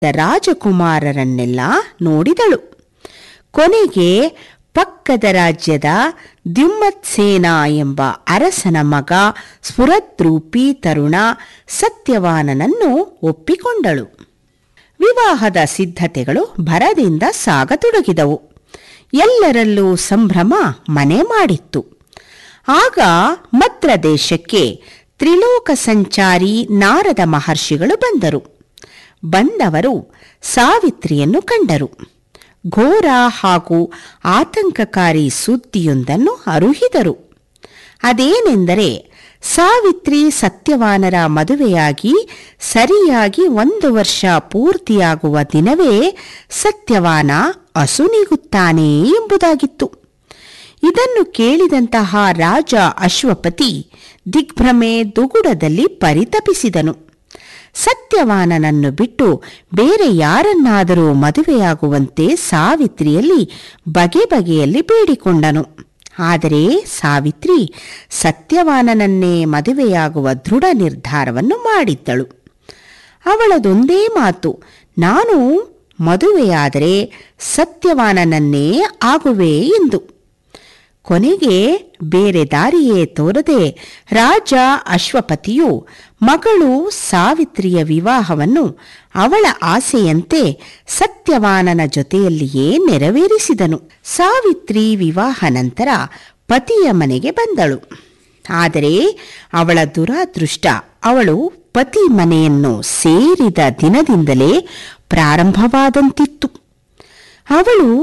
ರಾಜಕುಮಾರರನ್ನೆಲ್ಲ ನೋಡಿದಳು ಕೊನೆಗೆ ಪಕ್ಕದ ರಾಜ್ಯದ ದ್ಯುಮ್ಮತ್ಸೇನ ಎಂಬ ಅರಸನ ಮಗ ಸ್ಫುರದ್ರೂಪಿ ತರುಣ ಸತ್ಯವಾನನನ್ನು ಒಪ್ಪಿಕೊಂಡಳು ವಿವಾಹದ ಸಿದ್ಧತೆಗಳು ಭರದಿಂದ ಸಾಗತೊಡಗಿದವು ಎಲ್ಲರಲ್ಲೂ ಸಂಭ್ರಮ ಮನೆ ಮಾಡಿತ್ತು ಆಗ ಮದ್ರ ದೇಶಕ್ಕೆ ತ್ರಿಲೋಕ ಸಂಚಾರಿ ನಾರದ ಮಹರ್ಷಿಗಳು ಬಂದರು ಬಂದವರು ಸಾವಿತ್ರಿಯನ್ನು ಕಂಡರು ಘೋರ ಹಾಗೂ ಆತಂಕಕಾರಿ ಸುದ್ದಿಯೊಂದನ್ನು ಅರುಹಿದರು ಅದೇನೆಂದರೆ ಸಾವಿತ್ರಿ ಸತ್ಯವಾನರ ಮದುವೆಯಾಗಿ ಸರಿಯಾಗಿ ಒಂದು ವರ್ಷ ಪೂರ್ತಿಯಾಗುವ ದಿನವೇ ಸತ್ಯವಾನ ಅಸುನೀಗುತ್ತಾನೆ ಎಂಬುದಾಗಿತ್ತು ಇದನ್ನು ಕೇಳಿದಂತಹ ರಾಜ ಅಶ್ವಪತಿ ದಿಗ್ಭ್ರಮೆ ದುಗುಡದಲ್ಲಿ ಪರಿತಪಿಸಿದನು ಸತ್ಯವಾನನನ್ನು ಬಿಟ್ಟು ಬೇರೆ ಯಾರನ್ನಾದರೂ ಮದುವೆಯಾಗುವಂತೆ ಸಾವಿತ್ರಿಯಲ್ಲಿ ಬಗೆ ಬಗೆಯಲ್ಲಿ ಬೇಡಿಕೊಂಡನು ಆದರೆ ಸಾವಿತ್ರಿ ಸತ್ಯವಾನನನ್ನೇ ಮದುವೆಯಾಗುವ ದೃಢ ನಿರ್ಧಾರವನ್ನು ಮಾಡಿದ್ದಳು ಅವಳದೊಂದೇ ಮಾತು ನಾನು ಮದುವೆಯಾದರೆ ಸತ್ಯವಾನನನ್ನೇ ಆಗುವೆ ಎಂದು ಕೊನೆಗೆ ಬೇರೆ ದಾರಿಯೇ ತೋರದೆ ರಾಜ ಅಶ್ವಪತಿಯು ಮಗಳು ಸಾವಿತ್ರಿಯ ವಿವಾಹವನ್ನು ಅವಳ ಆಸೆಯಂತೆ ಸತ್ಯವಾನನ ಜೊತೆಯಲ್ಲಿಯೇ ನೆರವೇರಿಸಿದನು ಸಾವಿತ್ರಿ ವಿವಾಹ ನಂತರ ಪತಿಯ ಮನೆಗೆ ಬಂದಳು ಆದರೆ ಅವಳ ದುರಾದೃಷ್ಟ ಅವಳು ಪತಿ ಮನೆಯನ್ನು ಸೇರಿದ ದಿನದಿಂದಲೇ ಪ್ರಾರಂಭವಾದಂತಿತ್ತು ಅವಳು